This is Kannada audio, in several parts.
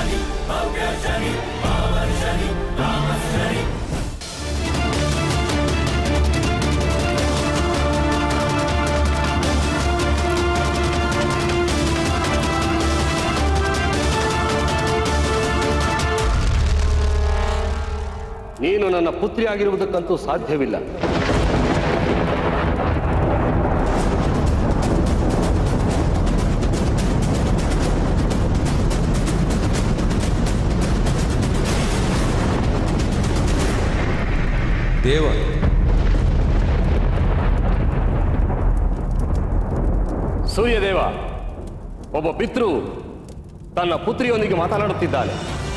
ನೀನು ನನ್ನ ಪುತ್ರಿಯಾಗಿರುವುದಕ್ಕಂತೂ ಸಾಧ್ಯವಿಲ್ಲ ದೇವ ಸೂರ್ಯದೇವ ಒಬ್ಬ ಪಿತೃ ತನ್ನ ಪುತ್ರಿಯೊಂದಿಗೆ ಮಾತನಾಡುತ್ತಿದ್ದಾನೆ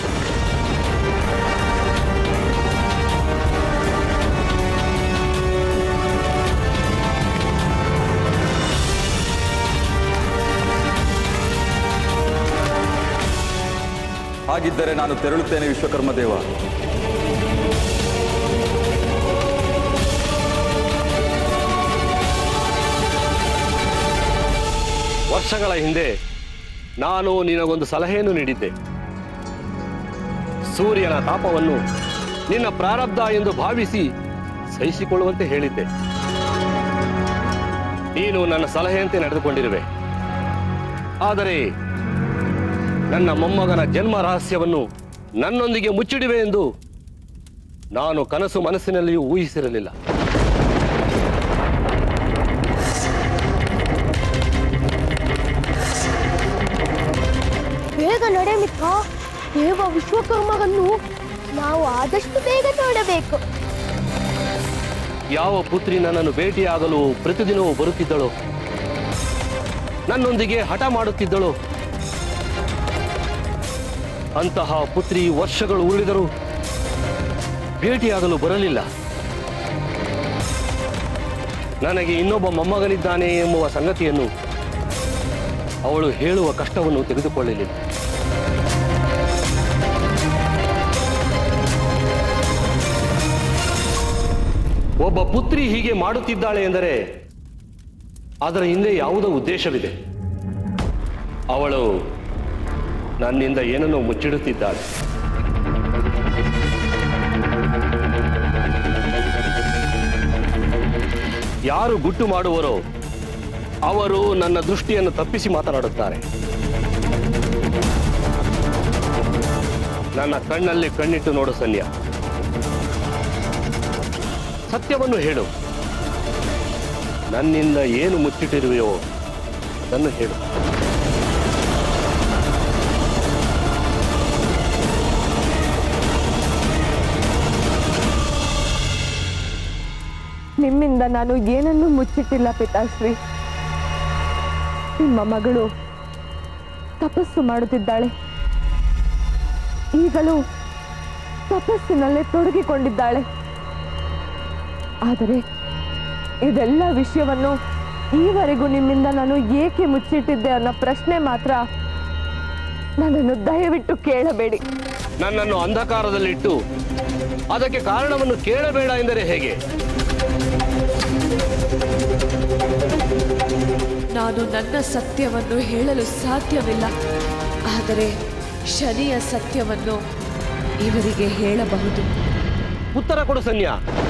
ಹಾಗಿದ್ದರೆ ನಾನು ತೆರಳುತ್ತೇನೆ ವಿಶ್ವಕರ್ಮ ದೇವ ವರ್ಷಗಳ ಹಿಂದೆ ನಾನು ನಿನಗೊಂದು ಸಲಹೆಯನ್ನು ನೀಡಿದ್ದೆ ಸೂರ್ಯನ ತಾಪವನ್ನು ನಿನ್ನ ಪ್ರಾರಬ್ಧ ಎಂದು ಭಾವಿಸಿ ಸಹಿಸಿಕೊಳ್ಳುವಂತೆ ಹೇಳಿದ್ದೆ ನೀನು ನನ್ನ ಸಲಹೆಯಂತೆ ನಡೆದುಕೊಂಡಿರುವೆ ಆದರೆ ನನ್ನ ಮೊಮ್ಮಗನ ಜನ್ಮ ರಹಸ್ಯವನ್ನು ನನ್ನೊಂದಿಗೆ ಮುಚ್ಚಿಡುವೆ ಎಂದು ನಾನು ಕನಸು ಮನಸ್ಸಿನಲ್ಲಿಯೂ ಊಹಿಸಿರಲಿಲ್ಲ ಬೇಗ ನಡೆ ಮಿತ್ರ ದೇವ ವಿಶ್ವಕರ್ಮರನ್ನು ನಾವು ಆದಷ್ಟು ಬೇಗ ನೋಡಬೇಕು ಯಾವ ಪುತ್ರಿ ನನ್ನನ್ನು ಭೇಟಿಯಾಗಲು ಪ್ರತಿದಿನವೂ ಬರುತ್ತಿದ್ದಳೋ ನನ್ನೊಂದಿಗೆ ಹಠ ಮಾಡುತ್ತಿದ್ದಳೋ ಅಂತಹ ಪುತ್ರಿ ವರ್ಷಗಳು ಉರುಳಿದರೂ ಭೇಟಿಯಾಗಲು ಬರಲಿಲ್ಲ ನನಗೆ ಇನ್ನೊಬ್ಬ ಮೊಮ್ಮಗನಿದ್ದಾನೆ ಎಂಬುವ ಸಂಗತಿಯನ್ನು ಅವಳು ಹೇಳುವ ಕಷ್ಟವನ್ನು ತೆಗೆದುಕೊಳ್ಳಲಿಲ್ಲ ಒಬ್ಬ ಪುತ್ರಿ ಹೀಗೆ ಮಾಡುತ್ತಿದ್ದಾಳೆ ಎಂದರೆ ಅದರ ಹಿಂದೆ ಯಾವುದೋ ಉದ್ದೇಶವಿದೆ ಅವಳು ನನ್ನಿಂದ ಏನನ್ನೋ ಮುಚ್ಚಿಡುತ್ತಿದ್ದಾಳೆ ಯಾರು ಗುಟ್ಟು ಮಾಡುವರೋ ಅವರು ನನ್ನ ದೃಷ್ಟಿಯನ್ನು ತಪ್ಪಿಸಿ ಮಾತನಾಡುತ್ತಾರೆ ನನ್ನ ಕಣ್ಣಲ್ಲಿ ಕಣ್ಣಿಟ್ಟು ನೋಡು ಸನ್ಯ ಸತ್ಯವನ್ನು ಹೇಳು ನನ್ನಿಂದ ಏನು ಮುಚ್ಚಿಟ್ಟಿರುವೆಯೋ ಅದನ್ನು ಹೇಳು ನಿಮ್ಮಿಂದ ನಾನು ಏನನ್ನೂ ಮುಚ್ಚಿಟ್ಟಿಲ್ಲ ಪಿತಾಶ್ರೀ ನಿಮ್ಮ ಮಗಳು ತಪಸ್ಸು ಮಾಡುತ್ತಿದ್ದಾಳೆ ಈಗಲೂ ತಪಸ್ಸಿನಲ್ಲೇ ತೊಡಗಿಕೊಂಡಿದ್ದಾಳೆ ಆದರೆ ಇದೆಲ್ಲ ವಿಷಯವನ್ನು ಈವರೆಗೂ ನಿಮ್ಮಿಂದ ನಾನು ಏಕೆ ಮುಚ್ಚಿಟ್ಟಿದ್ದೆ ಅನ್ನೋ ಪ್ರಶ್ನೆ ಮಾತ್ರ ನನ್ನನ್ನು ದಯವಿಟ್ಟು ಕೇಳಬೇಡಿ ನನ್ನನ್ನು ಅಂಧಕಾರದಲ್ಲಿಟ್ಟು ಅದಕ್ಕೆ ಕಾರಣವನ್ನು ಕೇಳಬೇಡ ಎಂದರೆ ಹೇಗೆ ನಾನು ನನ್ನ ಸತ್ಯವನ್ನು ಹೇಳಲು ಸಾಧ್ಯವಿಲ್ಲ ಆದರೆ ಶನಿಯ ಸತ್ಯವನ್ನು ಇವರಿಗೆ ಹೇಳಬಹುದು ಉತ್ತರ ಕೊಡು ಸನ್ಯಾ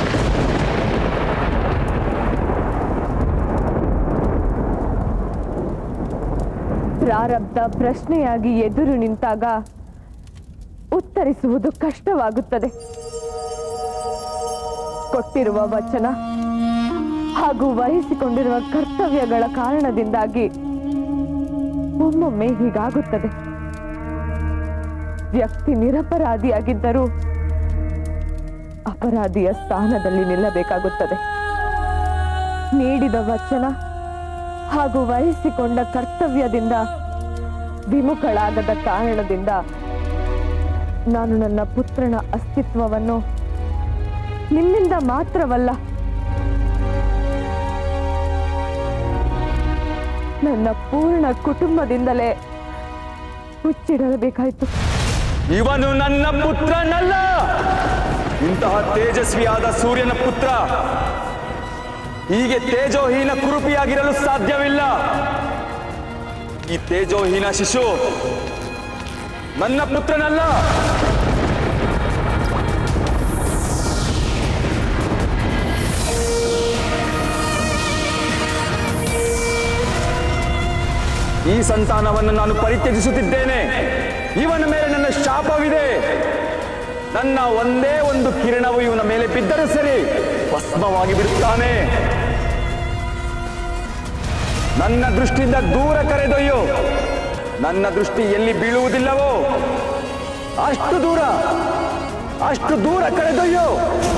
ಪ್ರಾರಬ್ಧ ಪ್ರಶ್ನೆಯಾಗಿ ಎದುರು ನಿಂತಾಗ ಉತ್ತರಿಸುವುದು ಕಷ್ಟವಾಗುತ್ತದೆ ಕೊಟ್ಟಿರುವ ವಚನ ಹಾಗೂ ವಹಿಸಿಕೊಂಡಿರುವ ಕರ್ತವ್ಯಗಳ ಕಾರಣದಿಂದಾಗಿ ಒಮ್ಮೊಮ್ಮೆ ಹೀಗಾಗುತ್ತದೆ ವ್ಯಕ್ತಿ ನಿರಪರಾಧಿಯಾಗಿದ್ದರೂ ಅಪರಾಧಿಯ ಸ್ಥಾನದಲ್ಲಿ ನಿಲ್ಲಬೇಕಾಗುತ್ತದೆ ನೀಡಿದ ವಚನ ಹಾಗೂ ವಹಿಸಿಕೊಂಡ ಕರ್ತವ್ಯದಿಂದ ವಿಮುಖಳಾಗದ ಕಾರಣದಿಂದ ನಾನು ನನ್ನ ಪುತ್ರನ ಅಸ್ತಿತ್ವವನ್ನು ನಿಮ್ಮಿಂದ ಮಾತ್ರವಲ್ಲ ನನ್ನ ಪೂರ್ಣ ಕುಟುಂಬದಿಂದಲೇ ಮುಚ್ಚಿಡಬೇಕಾಯಿತು ಇವನು ನನ್ನ ಪುತ್ರನಲ್ಲ ಇಂತಹ ತೇಜಸ್ವಿಯಾದ ಸೂರ್ಯನ ಪುತ್ರ ಹೀಗೆ ತೇಜೋಹೀನ ಕುರುಪಿಯಾಗಿರಲು ಸಾಧ್ಯವಿಲ್ಲ ಈ ತೇಜೋಹೀನ ಶಿಶು ನನ್ನ ಪುತ್ರನಲ್ಲ ಈ ಸಂತಾನವನ್ನು ನಾನು ಪರಿತ್ಯಜಿಸುತ್ತಿದ್ದೇನೆ ಇವನ ಮೇಲೆ ನನ್ನ ಶಾಪವಿದೆ ನನ್ನ ಒಂದೇ ಒಂದು ಕಿರಣವು ಇವನ ಮೇಲೆ ಬಿದ್ದರೂ ಸರಿ ಭಸ್ಮವಾಗಿ ಬಿಡುತ್ತಾನೆ ನನ್ನ ದೃಷ್ಟಿಯಿಂದ ದೂರ ಕರೆದೊಯ್ಯು ನನ್ನ ದೃಷ್ಟಿ ಎಲ್ಲಿ ಬೀಳುವುದಿಲ್ಲವೋ ಅಷ್ಟು ದೂರ ಅಷ್ಟು ದೂರ ಕರೆದೊಯ್ಯು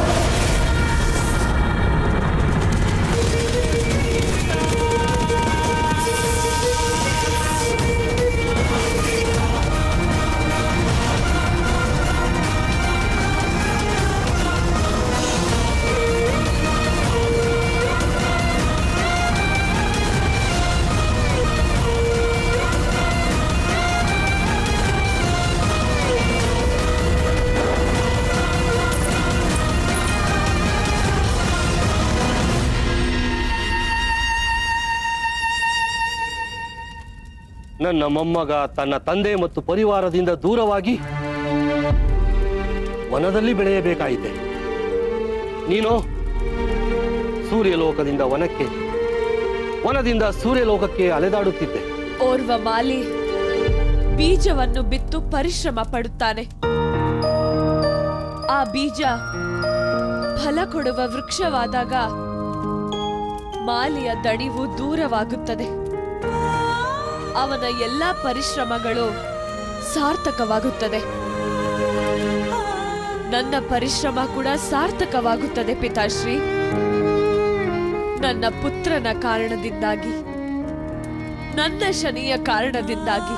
ನನ್ನ ಮೊಮ್ಮಗ ತನ್ನ ತಂದೆ ಮತ್ತು ಪರಿವಾರದಿಂದ ದೂರವಾಗಿ ವನದಲ್ಲಿ ಬೆಳೆಯಬೇಕಾಯಿತೆ ನೀನು ಸೂರ್ಯಲೋಕದಿಂದ ವನಕ್ಕೆ ವನದಿಂದ ಸೂರ್ಯಲೋಕಕ್ಕೆ ಅಲೆದಾಡುತ್ತಿದ್ದೆ ಓರ್ವ ಮಾಲಿ ಬೀಜವನ್ನು ಬಿತ್ತು ಪರಿಶ್ರಮ ಪಡುತ್ತಾನೆ ಆ ಬೀಜ ಫಲ ಕೊಡುವ ವೃಕ್ಷವಾದಾಗ ಮಾಲಿಯ ದಣಿವು ದೂರವಾಗುತ್ತದೆ ಅವನ ಎಲ್ಲಾ ಪರಿಶ್ರಮಗಳು ಸಾರ್ಥಕವಾಗುತ್ತದೆ ನನ್ನ ಪರಿಶ್ರಮ ಕೂಡ ಸಾರ್ಥಕವಾಗುತ್ತದೆ ಪಿತಾಶ್ರೀ ನನ್ನ ಪುತ್ರನ ಕಾರಣದಿಂದಾಗಿ ನನ್ನ ಶನಿಯ ಕಾರಣದಿಂದಾಗಿ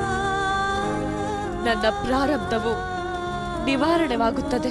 ನನ್ನ ಪ್ರಾರಬ್ಧವು ನಿವಾರಣೆವಾಗುತ್ತದೆ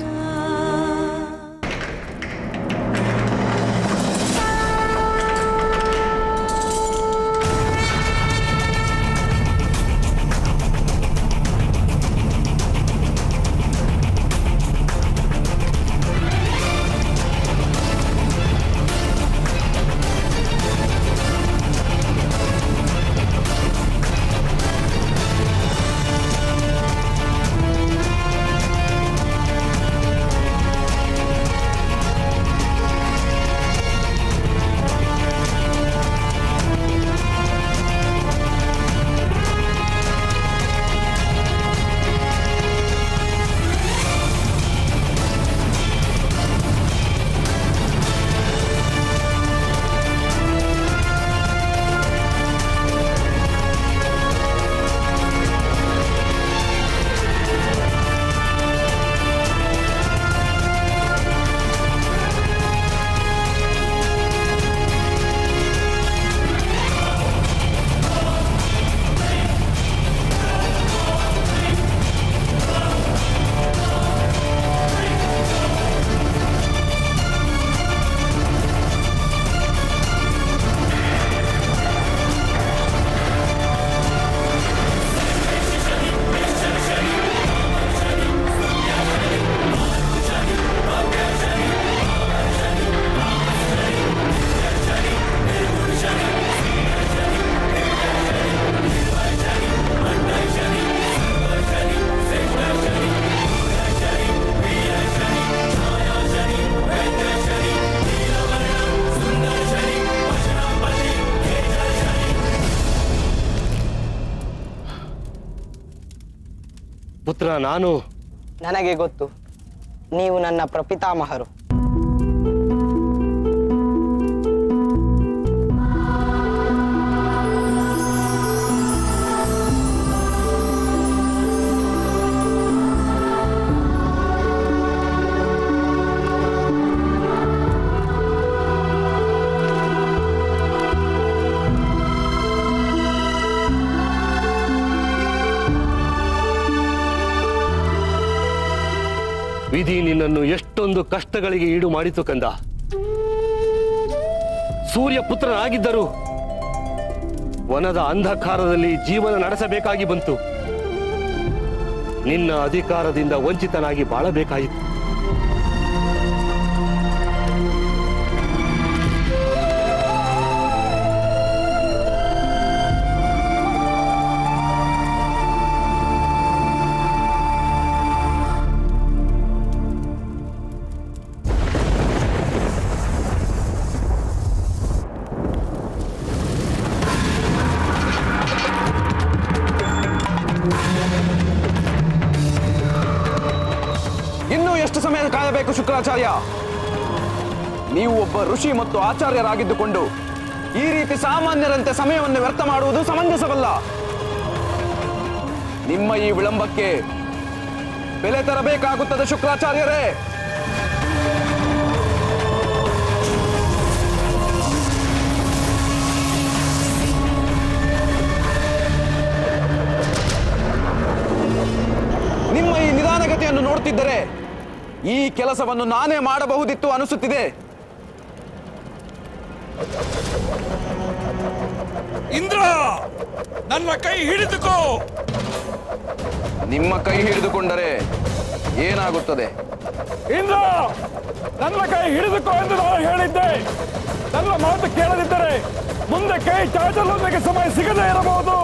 ಪುತ್ರ ನಾನು ನನಗೆ ಗೊತ್ತು ನೀವು ನನ್ನ ಪ್ರಪಿತಾಮಹರು ವಿಧಿ ನಿನ್ನನ್ನು ಎಷ್ಟೊಂದು ಕಷ್ಟಗಳಿಗೆ ಈಡು ಮಾಡಿತು ಕಂದ ಸೂರ್ಯ ಪುತ್ರನಾಗಿದ್ದರು ವನದ ಅಂಧಕಾರದಲ್ಲಿ ಜೀವನ ನಡೆಸಬೇಕಾಗಿ ಬಂತು ನಿನ್ನ ಅಧಿಕಾರದಿಂದ ವಂಚಿತನಾಗಿ ಬಾಳಬೇಕಾಯಿತು ಇನ್ನೂ ಎಷ್ಟು ಸಮಯ ಕಾಯಬೇಕು ಶುಕ್ರಾಚಾರ್ಯ ನೀವು ಒಬ್ಬ ಋಷಿ ಮತ್ತು ಆಚಾರ್ಯರಾಗಿದ್ದುಕೊಂಡು ಈ ರೀತಿ ಸಾಮಾನ್ಯರಂತೆ ಸಮಯವನ್ನು ವ್ಯರ್ಥ ಮಾಡುವುದು ಸಮಂಜಸವಲ್ಲ ನಿಮ್ಮ ಈ ವಿಳಂಬಕ್ಕೆ ಬೆಲೆ ತರಬೇಕಾಗುತ್ತದೆ ಶುಕ್ರಾಚಾರ್ಯರೇ ನಿಮ್ಮ ಈ ನಿಧಾನಗತಿಯನ್ನು ನೋಡ್ತಿದ್ದರೆ ಈ ಕೆಲಸವನ್ನು ನಾನೇ ಮಾಡಬಹುದಿತ್ತು ಅನಿಸುತ್ತಿದೆ ಇಂದ್ರ ನನ್ನ ಕೈ ಹಿಡಿದುಕೋ ನಿಮ್ಮ ಕೈ ಹಿಡಿದುಕೊಂಡರೆ ಏನಾಗುತ್ತದೆ ಇಂದ್ರ ನನ್ನ ಕೈ ಹಿಡಿದುಕೋ ಎಂದು ನಾನು ಹೇಳಿದ್ದೆ ನನ್ನ ಮಾತು ಕೇಳದಿದ್ದರೆ ಮುಂದೆ ಕೈ ಚಾಚಲು ನನಗೆ ಸಮಯ ಸಿಗದೇ ಇರಬಹುದು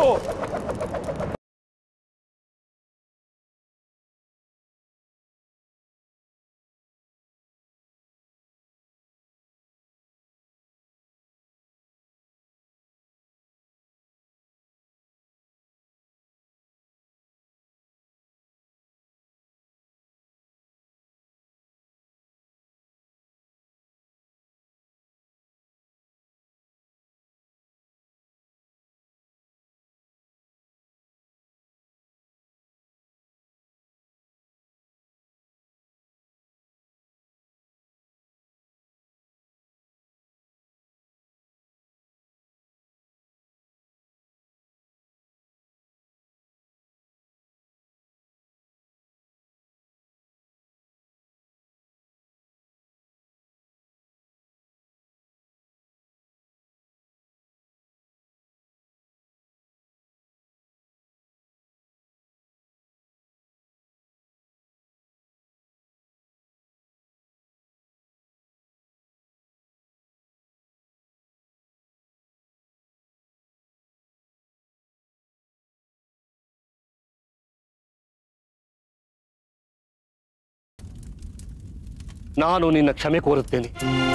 ನಾನು ನಿನ್ನ ಕ್ಷಮೆ ಕೋರುತ್ತೇನೆ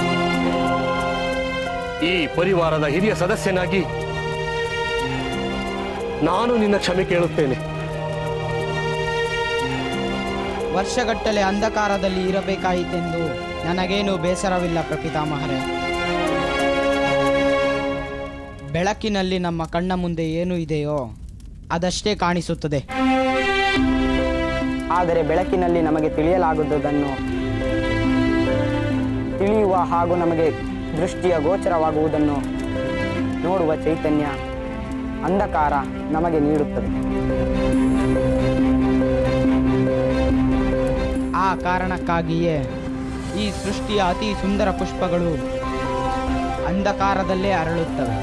ಈ ಪರಿವಾರದ ಹಿರಿಯ ಸದಸ್ಯನಾಗಿ ನಾನು ನಿನ್ನ ಕ್ಷಮೆ ಕೇಳುತ್ತೇನೆ ವರ್ಷಗಟ್ಟಲೆ ಅಂಧಕಾರದಲ್ಲಿ ಇರಬೇಕಾಯಿತೆಂದು ನನಗೇನು ಬೇಸರವಿಲ್ಲ ಪ್ರಪಿತಾಮಹರೇ ಬೆಳಕಿನಲ್ಲಿ ನಮ್ಮ ಕಣ್ಣ ಮುಂದೆ ಏನು ಇದೆಯೋ ಅದಷ್ಟೇ ಕಾಣಿಸುತ್ತದೆ ಆದರೆ ಬೆಳಕಿನಲ್ಲಿ ನಮಗೆ ತಿಳಿಯಲಾಗುವುದನ್ನು ತಿಳಿಯುವ ಹಾಗೂ ನಮಗೆ ದೃಷ್ಟಿಯ ಗೋಚರವಾಗುವುದನ್ನು ನೋಡುವ ಚೈತನ್ಯ ಅಂಧಕಾರ ನಮಗೆ ನೀಡುತ್ತದೆ ಆ ಕಾರಣಕ್ಕಾಗಿಯೇ ಈ ಸೃಷ್ಟಿಯ ಅತಿ ಸುಂದರ ಪುಷ್ಪಗಳು ಅಂಧಕಾರದಲ್ಲೇ ಅರಳುತ್ತವೆ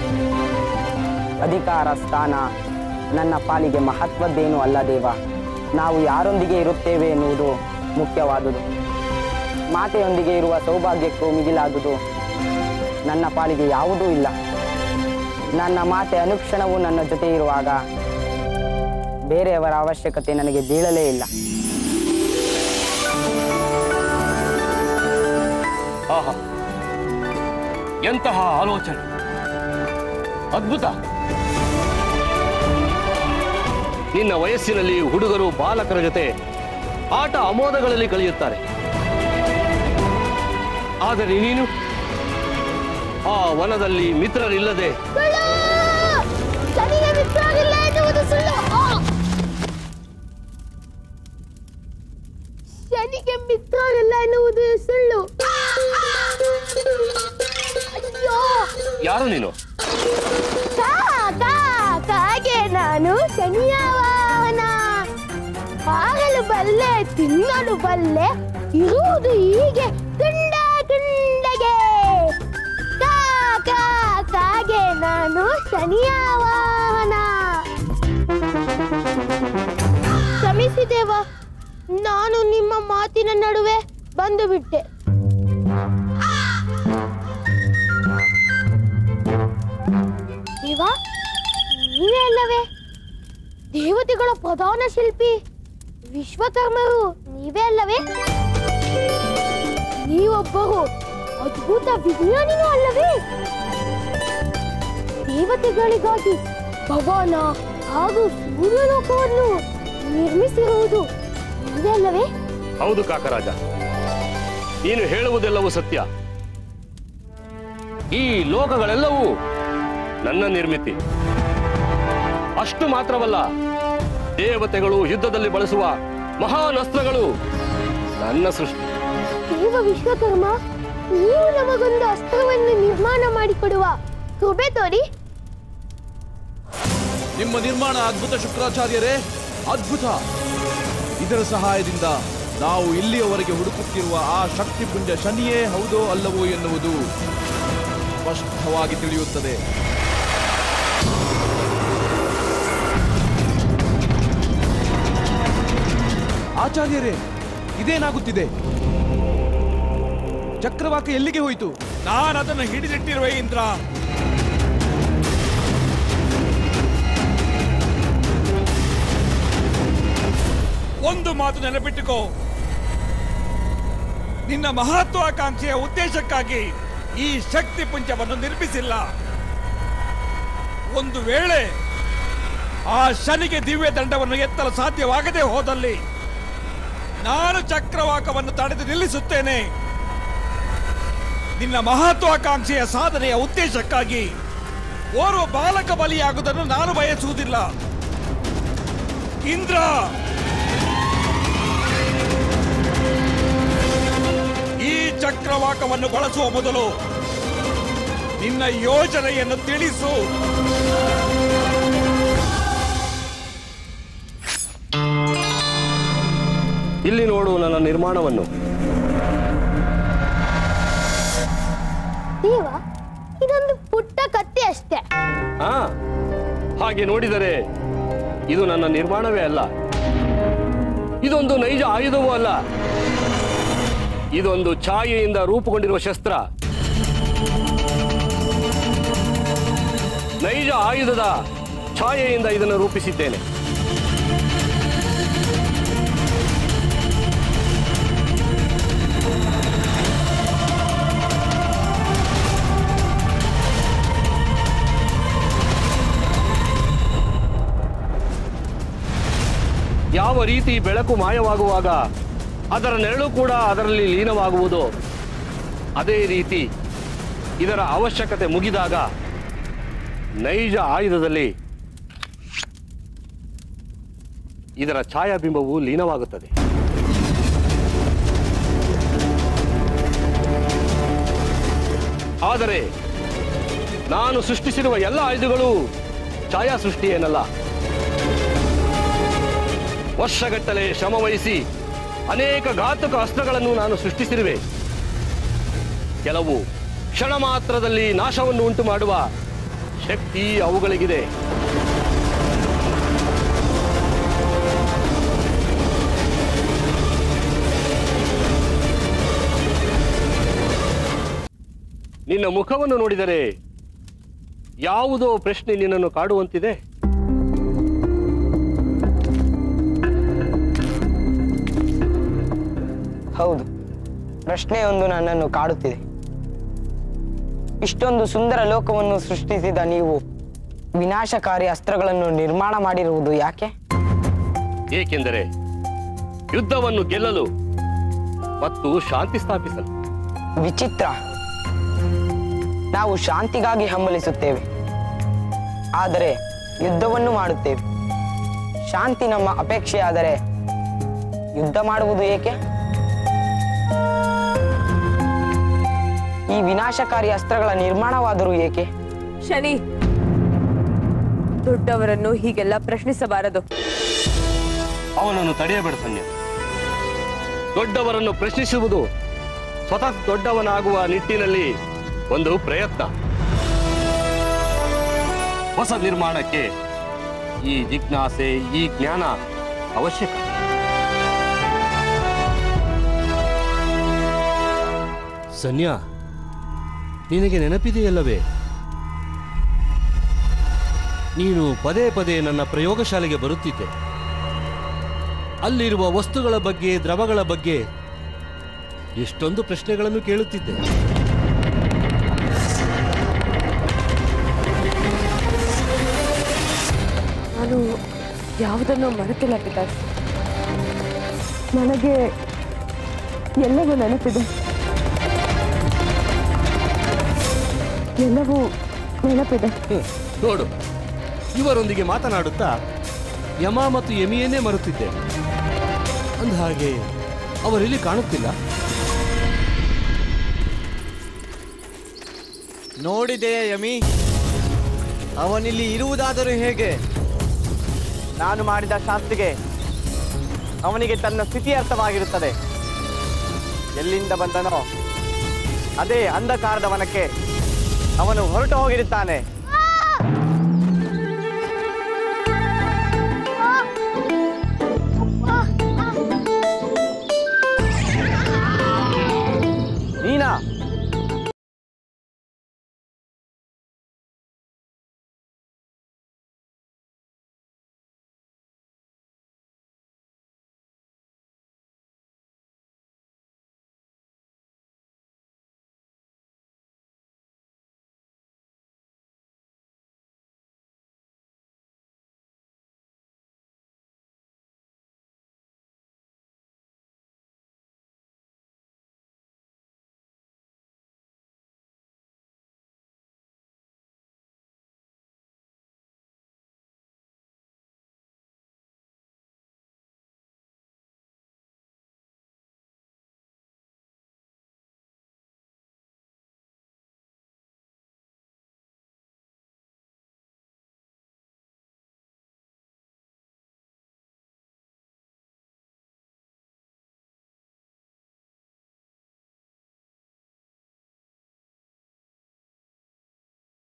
ಅಧಿಕಾರ ಸ್ಥಾನ ನನ್ನ ಪಾಲಿಗೆ ಮಹತ್ವದ್ದೇನೂ ಅಲ್ಲ ದೇವ ನಾವು ಯಾರೊಂದಿಗೆ ಇರುತ್ತೇವೆ ಎನ್ನುವುದು ಮುಖ್ಯವಾದುದು ಮಾತೆಯೊಂದಿಗೆ ಇರುವ ಸೌಭಾಗ್ಯಕ್ಕೂ ಮಿಗಿಲಾದುದು ನನ್ನ ಪಾಲಿಗೆ ಯಾವುದೂ ಇಲ್ಲ ನನ್ನ ಮಾತೆ ಅನುಕ್ಷಣವೂ ನನ್ನ ಜೊತೆ ಇರುವಾಗ ಬೇರೆಯವರ ಅವಶ್ಯಕತೆ ನನಗೆ ಬೀಳಲೇ ಇಲ್ಲ ಆಹಾ ಎಂತಹ ಆಲೋಚನೆ ಅದ್ಭುತ ನಿನ್ನ ವಯಸ್ಸಿನಲ್ಲಿ ಹುಡುಗರು ಬಾಲಕರ ಜೊತೆ ಆಟ ಅಮೋದಗಳಲ್ಲಿ ಕಳೆಯುತ್ತಾರೆ ಆದರೆ ನೀನು ಆ ವನದಲ್ಲಿ ಮಿತ್ರರಿಲ್ಲದೆ ಸುಳ್ಳು ಶನಿಗೆ ಮಿತ್ರರಿಲ್ಲ ಎನ್ನುವುದು ಸುಳ್ಳು ಆ! ಶನಿಗೆ ಮಿತ್ರರಿಲ್ಲ ಎನ್ನುವುದು ಸುಳ್ಳು ಅಯ್ಯೋ ಯಾರು ನೀನು ಕಾ ಕಾ ಕಾಗೆ ನಾನು ಶನಿಯ ವಾಹನ ಆಗಲು ಬಲ್ಲೆ ತಿನ್ನಲು ಬಲ್ಲೆ ಇರುವುದು ಹೀಗೆ ತುಂಡ ತುಂಡಗೆ ಕಾ ಕಾ ಕಾಗೆ ನಾನು ಶನಿಯ ವಾಹನ ಕ್ಷಮಿಸಿ ದೇವ ನಾನು ನಿಮ್ಮ ಮಾತಿನ ನಡುವೆ ಬಂದು ಬಿಟ್ಟೆ ದೇವ ನೀವೇ ಅಲ್ಲವೇ ದೇವತೆಗಳ ಪ್ರಧಾನ ಶಿಲ್ಪಿ ವಿಶ್ವಕರ್ಮರು ನೀವೇ ಅಲ್ಲವೇ ನೀವೊಬ್ಬರು ಅದ್ಭುತ ವಿಜ್ಞಾನಿನೂ ಅಲ್ಲವೇ ದೇವತೆಗಳಿಗಾಗಿ ಭವನ ಹಾಗೂ ಸೂರ್ಯಲೋಕವನ್ನು ನಿರ್ಮಿಸಿರುವುದು ನೀವೇ ಅಲ್ಲವೇ ಹೌದು ಕಾಕರಾಜ ನೀನು ಹೇಳುವುದೆಲ್ಲವೂ ಸತ್ಯ ಈ ಲೋಕಗಳೆಲ್ಲವೂ ನನ್ನ ನಿರ್ಮಿತಿ ಅಷ್ಟು ಮಾತ್ರವಲ್ಲ ದೇವತೆಗಳು ಯುದ್ಧದಲ್ಲಿ ಬಳಸುವ ಮಹಾನ್ ಅಸ್ತ್ರಗಳು ನನ್ನ ಸೃಷ್ಟಿ ದೇವ ವಿಶ್ವಕರ್ಮ ನೀವು ನಮಗೊಂದು ಅಸ್ತ್ರವನ್ನು ನಿರ್ಮಾಣ ಮಾಡಿಕೊಡುವ ಕೃಪೆ ತೋರಿ ನಿಮ್ಮ ನಿರ್ಮಾಣ ಅದ್ಭುತ ಶುಕ್ರಾಚಾರ್ಯರೇ ಅದ್ಭುತ ಇದರ ಸಹಾಯದಿಂದ ನಾವು ಇಲ್ಲಿಯವರೆಗೆ ಹುಡುಕುತ್ತಿರುವ ಆ ಶಕ್ತಿಪುಂಜ ಶನಿಯೇ ಹೌದೋ ಅಲ್ಲವೋ ಎನ್ನುವುದು ಸ್ಪಷ್ಟವಾಗಿ ತಿಳಿಯುತ್ತದೆ ಆಚಾರ್ಯರೇ ಇದೇನಾಗುತ್ತಿದೆ ಚಕ್ರವಾಕ ಎಲ್ಲಿಗೆ ಹೋಯಿತು ನಾನು ಅದನ್ನು ಹಿಡಿದಿಟ್ಟಿರುವೆ ಇಂದ್ರ ಒಂದು ಮಾತು ನೆನಪಿಟ್ಟುಕೋ ನಿನ್ನ ಮಹತ್ವಾಕಾಂಕ್ಷೆಯ ಉದ್ದೇಶಕ್ಕಾಗಿ ಈ ಶಕ್ತಿ ಪುಂಜವನ್ನು ನಿರ್ಮಿಸಿಲ್ಲ ಒಂದು ವೇಳೆ ಆ ಶನಿಗೆ ದಿವ್ಯ ದಂಡವನ್ನು ಎತ್ತಲು ಸಾಧ್ಯವಾಗದೆ ಹೋದಲ್ಲಿ ನಾನು ಚಕ್ರವಾಕವನ್ನು ತಡೆದು ನಿಲ್ಲಿಸುತ್ತೇನೆ ನಿನ್ನ ಮಹತ್ವಾಕಾಂಕ್ಷೆಯ ಸಾಧನೆಯ ಉದ್ದೇಶಕ್ಕಾಗಿ ಓರ್ವ ಬಾಲಕ ಬಲಿಯಾಗುವುದನ್ನು ನಾನು ಬಯಸುವುದಿಲ್ಲ ಇಂದ್ರ ಈ ಚಕ್ರವಾಕವನ್ನು ಬಳಸುವ ಮೊದಲು ನಿನ್ನ ಯೋಜನೆಯನ್ನು ತಿಳಿಸು ಇಲ್ಲಿ ನೋಡು ನನ್ನ ನಿರ್ಮಾಣವನ್ನು ದೇವ ಇದೊಂದು ಪುಟ್ಟ ಕತ್ತಿ ಅಷ್ಟೇ ಆ ಹಾಗೆ ನೋಡಿದರೆ ಇದು ನನ್ನ ನಿರ್ಮಾಣವೇ ಅಲ್ಲ ಇದೊಂದು ನೈಜ ಆಯುಧವೂ ಅಲ್ಲ ಇದೊಂದು ಛಾಯೆಯಿಂದ ರೂಪುಗೊಂಡಿರುವ ಶಸ್ತ್ರ ನೈಜ ಆಯುಧದ ಛಾಯೆಯಿಂದ ಇದನ್ನು ರೂಪಿಸಿದ್ದೇನೆ ಯಾವ ರೀತಿ ಬೆಳಕು ಮಾಯವಾಗುವಾಗ ಅದರ ನೆರಳು ಕೂಡ ಅದರಲ್ಲಿ ಲೀನವಾಗುವುದು ಅದೇ ರೀತಿ ಇದರ ಅವಶ್ಯಕತೆ ಮುಗಿದಾಗ ನೈಜ ಆಯುಧದಲ್ಲಿ ಇದರ ಛಾಯಾಬಿಂಬವು ಲೀನವಾಗುತ್ತದೆ ಆದರೆ ನಾನು ಸೃಷ್ಟಿಸಿರುವ ಎಲ್ಲ ಆಯುಧಗಳು ಛಾಯಾ ಸೃಷ್ಟಿ ಏನಲ್ಲ ವರ್ಷಗಟ್ಟಲೆ ಶ್ರಮವಹಿಸಿ ಅನೇಕ ಘಾತಕ ಅಸ್ತ್ರಗಳನ್ನು ನಾನು ಸೃಷ್ಟಿಸಿರುವೆ ಕೆಲವು ಕ್ಷಣ ಮಾತ್ರದಲ್ಲಿ ನಾಶವನ್ನು ಉಂಟು ಮಾಡುವ ಶಕ್ತಿ ಅವುಗಳಿಗಿದೆ ನಿನ್ನ ಮುಖವನ್ನು ನೋಡಿದರೆ ಯಾವುದೋ ಪ್ರಶ್ನೆ ನಿನ್ನನ್ನು ಕಾಡುವಂತಿದೆ ಹೌದು ಪ್ರಶ್ನೆಯೊಂದು ನನ್ನನ್ನು ಕಾಡುತ್ತಿದೆ ಇಷ್ಟೊಂದು ಸುಂದರ ಲೋಕವನ್ನು ಸೃಷ್ಟಿಸಿದ ನೀವು ವಿನಾಶಕಾರಿ ಅಸ್ತ್ರಗಳನ್ನು ನಿರ್ಮಾಣ ಮಾಡಿರುವುದು ಯಾಕೆ ಏಕೆಂದರೆ ಯುದ್ಧವನ್ನು ಗೆಲ್ಲಲು ಮತ್ತು ಶಾಂತಿ ಸ್ಥಾಪಿಸಲು ವಿಚಿತ್ರ ನಾವು ಶಾಂತಿಗಾಗಿ ಹಂಬಲಿಸುತ್ತೇವೆ ಆದರೆ ಯುದ್ಧವನ್ನು ಮಾಡುತ್ತೇವೆ ಶಾಂತಿ ನಮ್ಮ ಅಪೇಕ್ಷೆಯಾದರೆ ಯುದ್ಧ ಮಾಡುವುದು ಏಕೆ ಈ ವಿನಾಶಕಾರಿ ಅಸ್ತ್ರಗಳ ನಿರ್ಮಾಣವಾದರೂ ಏಕೆ ಶನಿ ದೊಡ್ಡವರನ್ನು ಹೀಗೆಲ್ಲ ಪ್ರಶ್ನಿಸಬಾರದು ಅವನನ್ನು ತಡೆಯಬೇಡ ಸನ್ಯ ದೊಡ್ಡವರನ್ನು ಪ್ರಶ್ನಿಸುವುದು ಸ್ವತಃ ದೊಡ್ಡವನಾಗುವ ನಿಟ್ಟಿನಲ್ಲಿ ಒಂದು ಪ್ರಯತ್ನ ಹೊಸ ನಿರ್ಮಾಣಕ್ಕೆ ಈ ಜಿಜ್ಞಾಸೆ ಈ ಜ್ಞಾನ ಅವಶ್ಯಕ ಸನ್ಯಾ ನಿನಗೆ ನೆನಪಿದೆಯಲ್ಲವೇ ನೀನು ಪದೇ ಪದೇ ನನ್ನ ಪ್ರಯೋಗಶಾಲೆಗೆ ಬರುತ್ತಿದ್ದೆ ಅಲ್ಲಿರುವ ವಸ್ತುಗಳ ಬಗ್ಗೆ ದ್ರವಗಳ ಬಗ್ಗೆ ಎಷ್ಟೊಂದು ಪ್ರಶ್ನೆಗಳನ್ನು ಕೇಳುತ್ತಿದ್ದೆ ನಾನು ಯಾವುದನ್ನು ಮರೆತಿಲ್ಲ ಪಿತಾರ್ ನನಗೆ ಎಲ್ಲವೂ ನೆನಪಿದೆ ಎಲ್ಲವೂ ನೆನಪಿದೆ ಹ್ಮ್, ನೋಡು ಇವರೊಂದಿಗೆ ಮಾತನಾಡುತ್ತಾ ಯಮ ಮತ್ತು ಯಮಿಯನ್ನೇ ಮರುತ್ತಿದ್ದೆ ಅಂದ ಹಾಗೆ ಅವರಿಲ್ಲಿ ಕಾಣುತ್ತಿಲ್ಲ ನೋಡಿದೆಯೇ ಯಮಿ ಅವನಿಲ್ಲಿ ಇರುವುದಾದರೂ ಹೇಗೆ ನಾನು ಮಾಡಿದ ಶಾಸ್ತಿಗೆ ಅವನಿಗೆ ತನ್ನ ಸ್ಥಿತಿ ಅರ್ಥವಾಗಿರುತ್ತದೆ ಎಲ್ಲಿಂದ ಬಂದನೋ ಅದೇ ಅಂಧಕಾರದ ವನಕ್ಕೆ ಅವನು ಹೊರಟು ಹೋಗಿರುತ್ತಾನೆ